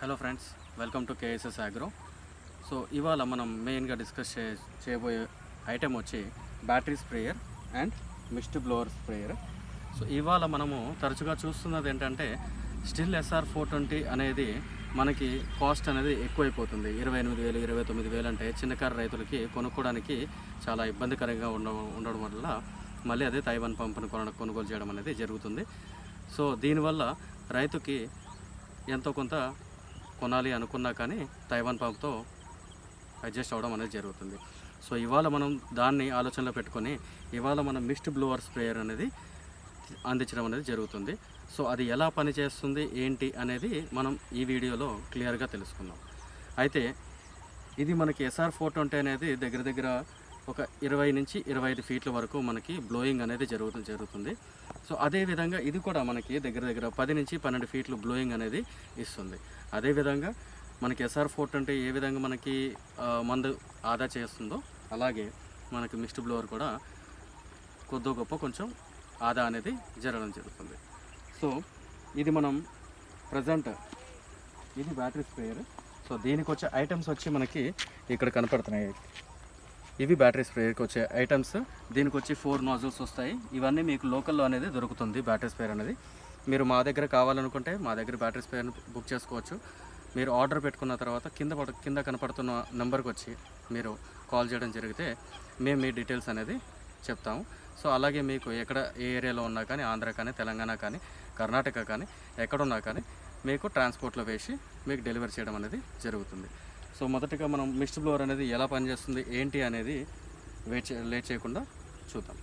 hello friends welcome to KSS Agro so ఇవాళ మనం మెయిన్గా డిస్కస్ చే చేయబోయే ఐటెం వచ్చి battery sprayer and mist blower sprayer so ఇవాళ మనము తరచుగా చూస్తున్నది ఏంటంటే స్టిల్ ఎస్ఆర్ ఫోర్ ట్వంటీ అనేది మనకి కాస్ట్ అనేది ఎక్కువైపోతుంది ఇరవై ఎనిమిది వేలు ఇరవై తొమ్మిది వేలు అంటే చిన్నకారు రైతులకి కొనుక్కోవడానికి చాలా ఇబ్బందికరంగా ఉండ ఉండడం వల్ల మళ్ళీ అదే తైవాన్ పంపును కొన కొనుగోలు చేయడం అనేది జరుగుతుంది సో దీనివల్ల రైతుకి ఎంతో కొంత కొనాలి అనుకున్నా కానీ తైవాన్ పంప్తో అడ్జస్ట్ అవ్వడం అనేది జరుగుతుంది సో ఇవాళ మనం దాన్ని ఆలోచనలో పెట్టుకొని ఇవాళ మనం మిస్ట్ బ్లోవర్ స్ప్రేయర్ అనేది అందించడం అనేది జరుగుతుంది సో అది ఎలా పనిచేస్తుంది ఏంటి అనేది మనం ఈ వీడియోలో క్లియర్గా తెలుసుకుందాం అయితే ఇది మనకి ఎస్ఆర్ ఫోర్ ట్వంటీ అనేది దగ్గర దగ్గర ఒక ఇరవై నుంచి ఇరవై ఐదు ఫీట్ల వరకు మనకి బ్లోయింగ్ అనేది జరుగుతుంది జరుగుతుంది సో అదే విధంగా ఇది కూడా మనకి దగ్గర దగ్గర పది నుంచి పన్నెండు ఫీట్లు బ్లోయింగ్ అనేది ఇస్తుంది అదేవిధంగా మనకి ఎస్ఆర్ ఫోర్ ట్వంటీ ఏ విధంగా మనకి ఆ, మందు ఆదా చేస్తుందో అలాగే మనకి మిస్ట్ బ్లోవర్ కూడా కొద్దో గొప్ప కొంచెం ఆదా అనేది జరగడం జరుగుతుంది సో ఇది మనం ప్రజెంట్ ఇది బ్యాటరీ స్ప్రేయర్ సో దీనికి వచ్చే ఐటమ్స్ వచ్చి మనకి ఇక్కడ కనపడుతున్నాయి ఇవి బ్యాటరీ స్ప్రేయర్కి వచ్చే ఐటమ్స్ దీనికి వచ్చి ఫోర్ నాజిల్స్ వస్తాయి ఇవన్నీ మీకు లోకల్లో అనేది దొరుకుతుంది బ్యాటరీ స్ప్రేయర్ అనేది మీరు మా దగ్గర కావాలనుకుంటే మా దగ్గర బ్యాటరీ స్ప్రేయర్ని బుక్ చేసుకోవచ్చు మీరు ఆర్డర్ పెట్టుకున్న తర్వాత కింద పడ కింద కనపడుతున్న నెంబర్కి వచ్చి మీరు కాల్ చేయడం జరిగితే మేము మీ డీటెయిల్స్ అనేది చెప్తాము సో అలాగే మీకు ఎక్కడ ఏ ఏరియాలో ఉన్నా కానీ ఆంధ్ర కానీ తెలంగాణ కానీ కర్ణాటక కానీ ఎక్కడున్నా కానీ మీకు ట్రాన్స్పోర్ట్లో వేసి మీకు డెలివరీ చేయడం అనేది జరుగుతుంది సో మొదటగా మనం మిస్ట్ బ్లోవర్ అనేది ఎలా పనిచేస్తుంది ఏంటి అనేది వెయిట్ చే లేట్ చేయకుండా చూద్దాం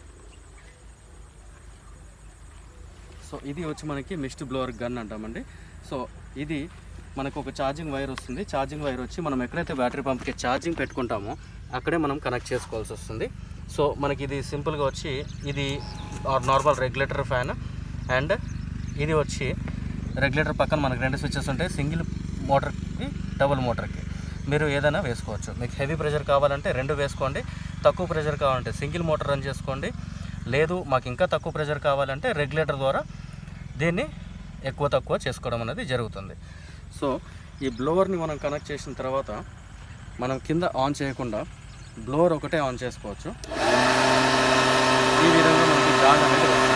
సో ఇది వచ్చి మనకి మిస్ట్ బ్లోవర్ గన్ అంటామండి సో ఇది మనకు ఒక ఛార్జింగ్ వైర్ వస్తుంది ఛార్జింగ్ వైర్ వచ్చి మనం ఎక్కడైతే బ్యాటరీ పంప్కి ఛార్జింగ్ పెట్టుకుంటామో అక్కడే మనం కనెక్ట్ చేసుకోవాల్సి వస్తుంది సో మనకి ఇది సింపుల్గా వచ్చి ఇది నార్మల్ రెగ్యులేటర్ ఫ్యాన్ అండ్ ఇది వచ్చి రెగ్యులేటర్ పక్కన మనకి రెండు స్విచ్చెస్ ఉంటాయి సింగిల్ మోటార్కి డబుల్ మోటార్కి మీరు ఏదైనా వేసుకోవచ్చు మీకు హెవీ ప్రెషర్ కావాలంటే రెండు వేసుకోండి తక్కువ ప్రెషర్ కావాలంటే సింగిల్ మోటార్ రన్ చేసుకోండి లేదు మాకు ఇంకా తక్కువ ప్రెషర్ కావాలంటే రెగ్యులేటర్ ద్వారా దీన్ని ఎక్కువ తక్కువ చేసుకోవడం అనేది జరుగుతుంది సో ఈ బ్లోవర్ని మనం కనెక్ట్ చేసిన తర్వాత మనం కింద ఆన్ చేయకుండా బ్లోవర్ ఒకటే ఆన్ చేసుకోవచ్చు ఈ విధంగా మనకి గాలి అనేది వస్తుంది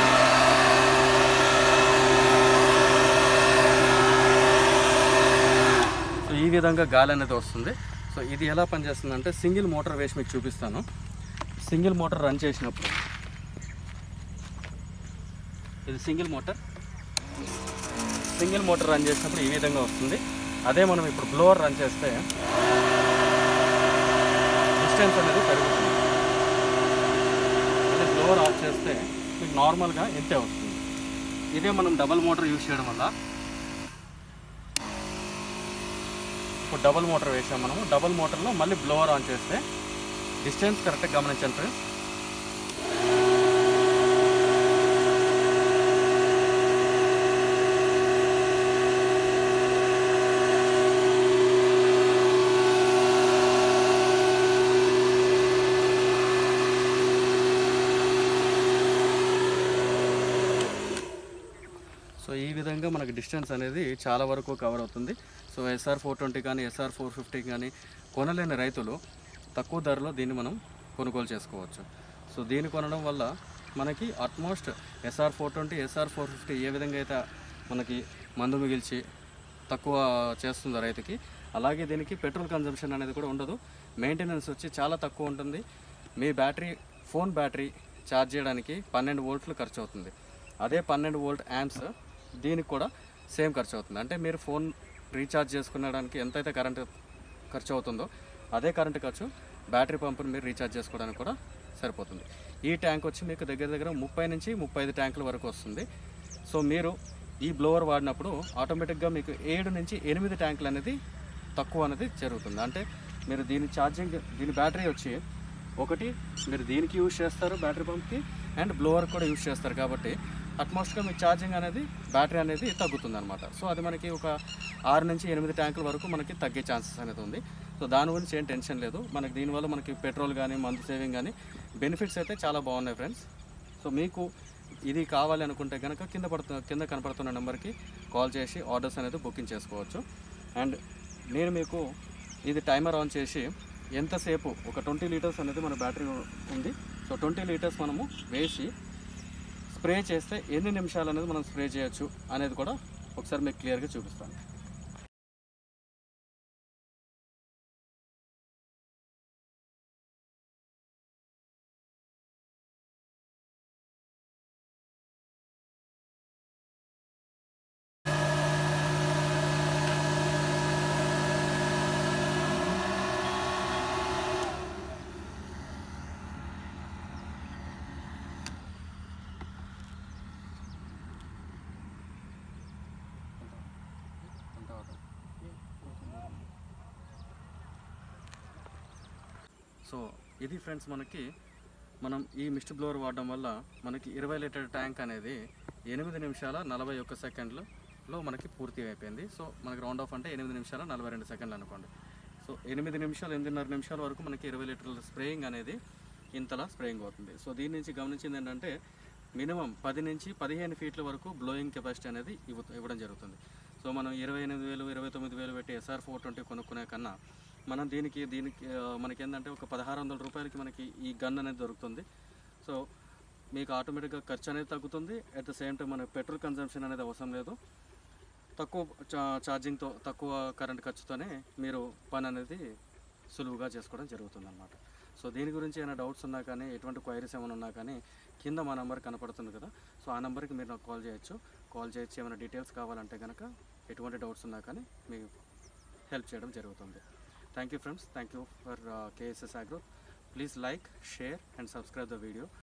సో ఈ విధంగా గాలి అనేది వస్తుంది సో ఇది ఎలా పనిచేస్తుంది అంటే సింగిల్ మోటార్ వేసి మీకు చూపిస్తాను సింగిల్ మోటార్ రన్ చేసినప్పుడు ఇది single motor single motor run చేసినప్పుడు ఈ విధంగా వస్తుంది అదే మనం ఇప్పుడు బ్లోవర్ రన్ చేస్తే డిస్టెన్స్ అనేది పెరుగుతుంది అదే బ్లోవర్ ఆఫ్ చేస్తే మీకు నార్మల్గా ఇంతే వస్తుంది ఇదే మనం డబల్ మోటార్ యూజ్ చేయడం వల్ల ఇప్పుడు డబుల్ మోటార్ వేసాం మనము డబుల్ మోటార్లో మళ్ళీ బ్లోవర్ ఆన్ చేస్తే డిస్టెన్స్ కరెక్ట్గా గమనించండి ఫ్రెండ్స్ సో ఈ విధంగా మనకి డిస్టెన్స్ అనేది చాలా వరకు కవర్ అవుతుంది సో ఎస్ఆర్ ఫోర్ ట్వంటీ కానీ ఎస్ఆర్ ఫోర్ ఫిఫ్టీ కానీ కొనలేని రైతులు తక్కువ ధరలో దీన్ని మనం కొనుగోలు చేసుకోవచ్చు సో దీన్ని కొనడం వల్ల మనకి almost SR four twenty SR four fifty ఏ విధంగా అయితే మనకి మందు మిగిల్చి తక్కువ చేస్తుందో రైతుకి అలాగే దీనికి పెట్రోల్ కన్జంప్షన్ అనేది కూడా ఉండదు మెయింటెనెన్స్ వచ్చి చాలా తక్కువ ఉంటుంది మీ బ్యాటరీ ఫోన్ బ్యాటరీ ఛార్జ్ చేయడానికి పన్నెండు వోల్ట్లు ఖర్చు అవుతుంది అదే పన్నెండు వోల్ట్ యాంప్స్ దీనికి కూడా సేమ్ ఖర్చు అవుతుంది అంటే మీరు ఫోన్ రీఛార్జ్ చేసుకునడానికి ఎంతైతే కరెంట్ ఖర్చు అవుతుందో అదే కరెంట్ ఖర్చు బ్యాటరీ పంపుని మీరు రీఛార్జ్ చేసుకోవడానికి కూడా సరిపోతుంది ఈ ట్యాంక్ వచ్చి మీకు దగ్గర దగ్గర ముప్పై నుంచి ముప్పై ఐదు ట్యాంకుల వరకు వస్తుంది సో మీరు ఈ బ్లోవర్ వాడినప్పుడు ఆటోమేటిక్గా మీకు ఏడు నుంచి ఎనిమిది ట్యాంకులు అనేది తక్కువ అనేది జరుగుతుంది అంటే మీరు దీని ఛార్జింగ్ దీని బ్యాటరీ వచ్చి ఒకటి మీరు దీనికి యూజ్ చేస్తారు బ్యాటరీ పంప్కి అండ్ బ్లోవర్ కూడా యూజ్ చేస్తారు కాబట్టి అట్మోస్ట్గా మీ ఛార్జింగ్ అనేది బ్యాటరీ అనేది తగ్గుతుంది అనమాట సో అది మనకి ఒక ఆరు నుంచి ఎనిమిది ట్యాంకుల వరకు మనకి తగ్గే ఛాన్సెస్ అనేది ఉంది సో దాని గురించి ఏం టెన్షన్ లేదు మనకి దీనివల్ల మనకి పెట్రోల్ కానీ మందు సేవింగ్ కానీ బెనిఫిట్స్ అయితే చాలా బాగున్నాయి ఫ్రెండ్స్ సో మీకు ఇది కావాలి అనుకుంటే కనుక కింద పడుతున్న కింద కనపడుతున్న నెంబర్కి కాల్ చేసి ఆర్డర్స్ అనేది బుకింగ్ చేసుకోవచ్చు అండ్ నేను మీకు ఇది టైమర్ ఆన్ చేసి ఎంతసేపు ఒక ట్వంటీ లీటర్స్ అనేది మన బ్యాటరీ ఉంది సో ట్వంటీ లీటర్స్ మనము వేసి స్ప్రే చేస్తే ఎన్ని నిమిషాలు అనేది మనం స్ప్రే చేయొచ్చు అనేది కూడా ఒకసారి మీకు క్లియర్గా చూపిస్తాను సో ఇది ఫ్రెండ్స్ మనకి మనం ఈ మిస్ట్ బ్లోవర్ వాడడం వల్ల మనకి ఇరవై లీటర్ ట్యాంక్ అనేది ఎనిమిది నిమిషాల నలభై ఒక్క సెకండ్లలో మనకి పూర్తి అయిపోయింది సో మనకి రౌండ్ ఆఫ్ అంటే ఎనిమిది నిమిషాల నలభై రెండు సెకండ్లు అనుకోండి సో ఎనిమిది నిమిషాలు ఎనిమిదిన్నర నిమిషాల వరకు మనకి ఇరవై లీటర్ల స్ప్రేయింగ్ అనేది ఇంతలా స్ప్రేయింగ్ అవుతుంది సో దీని నుంచి గమనించింది ఏంటంటే మినిమం పది నుంచి పదిహేను ఫీట్ల వరకు బ్లోయింగ్ కెపాసిటీ అనేది ఇవ్వ ఇవ్వడం జరుగుతుంది సో మనం ఇరవై ఎనిమిది వేలు ఇరవై తొమ్మిది వేలు పెట్టి ఎస్ఆర్ ఫోర్ ట్వంటీ కొనుక్కునే కన్నా మనం దీనికి దీనికి ఆ, మనకి ఏంటంటే ఒక పదహారు వందల రూపాయలకి మనకి ఈ గన్ అనేది దొరుకుతుంది సో మీకు ఆటోమేటిక్గా ఖర్చు అనేది తగ్గుతుంది అట్ ద సేమ్ టైం మనకి పెట్రోల్ కన్జంప్షన్ అనేది అవసరం లేదు తక్కువ చా ఛార్జింగ్తో తక్కువ కరెంట్ ఖర్చుతోనే మీరు పని అనేది సులువుగా చేసుకోవడం జరుగుతుంది అనమాట సో దీని గురించి ఏమైనా డౌట్స్ ఉన్నా కానీ ఎటువంటి క్వైరీస్ ఏమైనా ఉన్నా కానీ కింద మా నెంబర్ కనపడుతుంది కదా సో ఆ నెంబర్కి మీరు నాకు కాల్ చేయొచ్చు కాల్ చేయొచ్చు ఏమైనా డీటెయిల్స్ కావాలంటే కనుక ఎటువంటి డౌట్స్ ఉన్నా కానీ మీకు హెల్ప్ చేయడం జరుగుతుంది thank you friends thank you for KSS Agro please like share and subscribe the video